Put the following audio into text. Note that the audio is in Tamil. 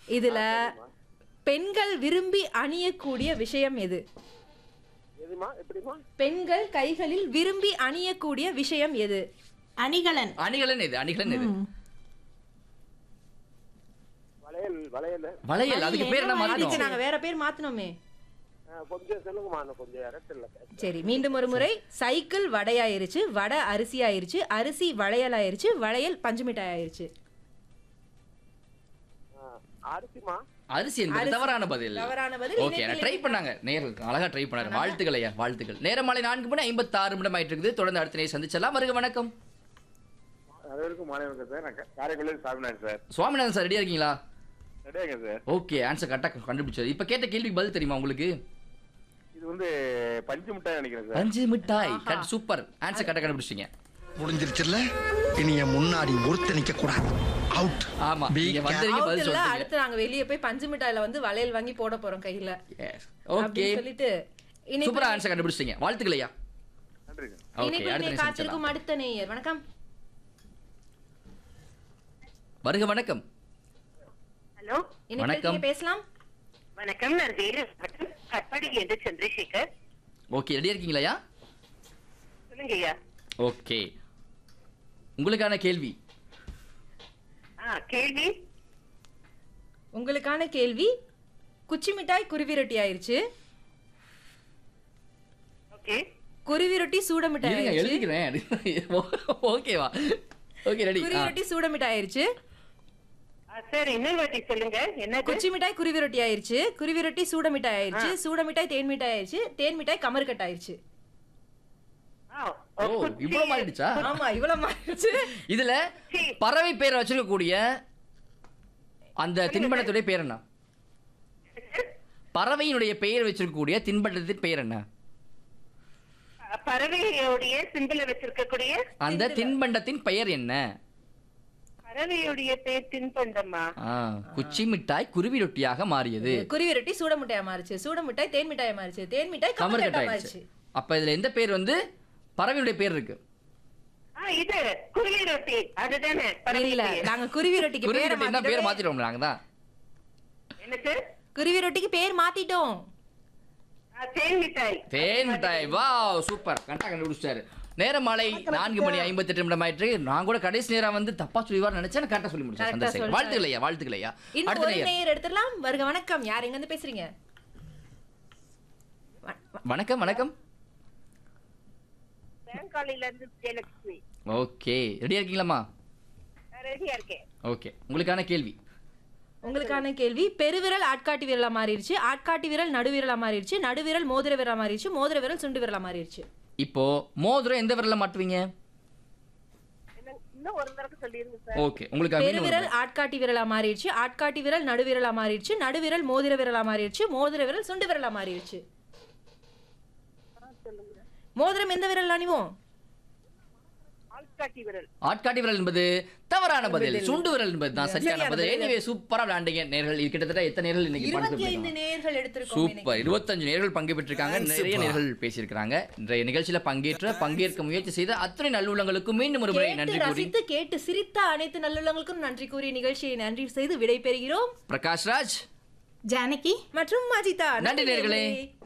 இதுல பெண்கள் விரும்பி அணியக்கூடிய விஷயம் எது எதுமா எப்படிமா பெண்கள் கைகளில் விரும்பி அணியக்கூடிய விஷயம் எது அணிகலன் அணிகலன் இது அணிகலன் இது வளையல் வளையல் வளையல் அதுக்கு பேர் என்ன அதுக்கு மாத்தணும் நாங்க வேற பேர் மாத்தணுமே ஆ, கொஞ்சம் சொல்லுங்கம்மா நான் கொஞ்சம் இடத்துல சரி மீண்டும் ஒரு முறை சைக்கிள் வடையாயிருச்சு வடை அரிசி ஆயிருச்சு அரிசி வளையல் ஆயிருச்சு வளையல் பஞ்சு மிட்டாய் ஆயிருச்சு அரிசிமா அரிசி என்பது தவறான பதில் தவறான பதில். ஓகே நான் ட்ரை பண்ணாங்க நேர்கள் அழகா ட்ரை பண்ணாரு வாழ்த்துக்கள் ஐயா வாழ்த்துக்கள் நேரம் மாலை நான்கு மணி ஐம்பத்தி ஆறு நிமிடம் ஆயிட்டு இருக்குது தொடர்ந்து அடுத்த நேரம் சந்திச்சலாம் வருக வணக்கம் அனைவருக்கும் மாணவர்கள் சார் நான் கா- காரைக்குடியில் சாமினார் சார் சுவாமிநாதன் சார் ரெடியா இருக்கீங்களா ரெடியாங்க சார் ஓகே ஆன்சர் கரெக்டாக கண்டுபிடிச்சது இப்போ கேட்ட கேள்விக்கு பதில் தெரியுமா உங்களுக்கு இது வந்து பஞ்சு மிட்டாய் நினைக்கிறேன் சார் அஞ்சு மிட்டாய் கரெக்ட் சூப்பர் ஆன்சர் கரெக்டாக கண்டுபிடிச்சிங்க முடிஞ்சிருச்சுல்ல இனி என் முன்னாடி ஒருத்த நிக்க கூடாது அவுட் ஆமா Be நீங்க வந்தீங்க Out பதில் இல்ல, சொல்லுங்க அடுத்து நாங்க வெளிய போய் பஞ்சு மிட்டாயில வந்து வளையல் வாங்கி போட போறோம் கையில ஓகே அப்படின்னு சொல்லிட்டு இனிப்பு- சூப்பரா ஆன்சர் கண்டுபிடிச்சிங்க வாழ்த்துக்கள் ஐயா நன்றி சார் ஓகே இனிப்பு அடுத்த இணை நேரம் காத்திருக்கும் சந்திச்சலாம் அடுத்த நேயர் வணக்கம் வருக வணக்கம் ஹலோ இணைப்பில் வணக்கம். இருக்கீங்க, பேசலாம் வணக்கம் நான் வேறு கட்பாடி என்று சந்திரசேகர் ஓகே ரெடியா இருக்கீங்களா ஐயா சொல்லுங்க ஐயா ஓகே உங்களுக்கான கேள்வி ஆ கேள்வி உங்களுக்கான கேள்வி குச்சி மிட்டாய் குருவி ரொட்டி ஆயிருச்சு ஓகே குருவி ரொட்டி சூட மிட்டாய் இருங்க ஆயிருச்சு எழுதிக்கிறேன் ஓகேவா ஓகே ரெடி குருவி ரொட்டி சூட மிட்டாய் ஆயிருச்சு சார் இன்னொரு வாட்டி சொல்லுங்க என்னது குச்சி மிட்டாய் குருவி ரொட்டி ஆயிருச்சு குருவி ரொட்டி சூட மிட்டாய் ஆயிருச்சு சூட மிட்டாய் தேன் மிட்டாய் ஆயிருச்சு தேன் மிட்டாய் கமர்கட் ஆயிருச்சு ஆ, ஓ குச்சி- இவ்வளவு மாறிடுச்சா ஆமா இவ்வளவு மாறிடுச்சு இதுல பறவை பேர் வச்சிருக்கக்கூடிய அந்த தின்பண்டத்துடைய பேர் என்ன பறவையினுடைய பெயர் வச்சிருக்கக்கூடிய தின்பண்டத்தின் பெயர் என்ன பறவையோடைய சிம்பிள வச்சிருக்கக்கூடிய அந்த தின்பண்டத்தின் பெயர் என்ன பறவையுடைய பேர் தின்பண்டமா ஆ, குச்சி மிட்டாய் குருவி ரொட்டியாக மாறியது குருவி ரொட்டி சூட மிட்டாய் மாறிச்சு சூட மிட்டாய் தேன் மிட்டாய் மாறிச்சு தேன் மிட்டாய் கமர்கட் கமர்கட்டா ஆயிடுச்சு மாறிச்சு அப்ப இதுல எந்த பேர் வந்து பறவையுடைய பேர் இருக்கு ஆ இது குருவி ரொட்டி அதுதானே பறவை இல்ல பேர். நாங்க குருவி ரொட்டிக்கு குருவி பேரை ரொட்டி தான் பேர் மாத்திட்டோம் மாத்திட்டோம் நாங்க தான் என்ன சார் குருவி ரொட்டிக்கு பேர் மாத்திட்டோம் ஆ, தேன் மிட்டாய் தேன் மிட்டாய் வா சூப்பர் கரெக்டாக கண்டுபிடிச்சாரு நேரம் மாலை நான்கு மணி ஐம்பத்தி எட்டு நிமிடம் ஆயிட்டு நான் கூட கடைசி நேரம் வந்து தப்பா சொல்லிவார் நினைச்சேன் கரெக்டா சொல்லி முடிச்சேன் Correct ஆ சந்தோஷம் சொல்லிட்டாரு. வாழ்த்துக்கள் ஐயா வாழ்த்துக்கள் ஐயா இன்னும் அடுத்த ஒரு நேயர் நேயர் எடுத்துடலாம் வருக வணக்கம் யார் எங்க இருந்து பேசுறீங்க வ- வ- வணக்கம் வணக்கம் பேங்காலில இருந்து விஜயலட்சுமி ஓகே ரெடியா இருக்கீங்களாம்மா ரெடியா இருக்கேன் ஓகே உங்களுக்கான கேள்வி உங்களுக்கான கேள்வி பெருவிரல் ஆட்காட்டி விரலா மாறிடுச்சு ஆட்காட்டி விரல் நடுவிரலா மாறிடுச்சு நடுவிரல் மோதிர விரலா மாறிடுச்சு மோதிர விரல் சுண்டு விரலா மாறிடுச்சு இப்போ மோதிரம் எந்த விரல்ல மாட்டுவீங்க இன்னும் ஒரு தடவை சொல்லிருங்க சார் ஓகே உங்களுக்கு மீண்டும் ஒரு பெருவிரல் ஆட்காட்டி விரலா மாறிடுச்சு ஆட்காட்டி விரல் நடுவிரலா மாறிடுச்சு நடுவிரல் மோதிர விரலா மாறிடுச்சு மோதிர விரல் சுண்டு விரலா மாறிடுச்சு மோதிரம் எந்த விரல் அணிவோம் ஆள்காட்டி விரல் ஆட்காட்டி விரல் என்பது தவறான பதில் சுண்டு விரல் என்பது தான் சரியான சரியான பதில் பதில். எனிவே சூப்பரா விளையாண்டீங்க நேர்கள் கிட்டத்தட்ட எத்தனை நேர்கள் இன்னைக்கு இருபத்தி ஐந்து பார்த்துருக்கோம் நேர்கள் எடுத்திருக்கோம் சூப்பர் இருபத்தஞ்சு நேர்கள் பங்கு பெற்றிருக்காங்க நிறைய நேர்கள் பேசியிருக்காங்க இன்றைய நிகழ்ச்சியில பங்கேற்ற பங்கேற்க முயற்சி செய்த அத்தனை நல்லுள்ளங்களுக்கும் மீண்டும் ஒரு முறை நன்றி கேட்டு கூறி ரசித்து கேட்டு சிரித்த அனைத்து நல்லுள்ளங்களுக்கும் நன்றி கூறி நிகழ்ச்சியை நன்றி செய்து விடைபெறுகிறோம் பிரகாஷ் ராஜ் ஜானகி மற்றும் அஜிதா நன்றி நேர்களே. நேயர்களே.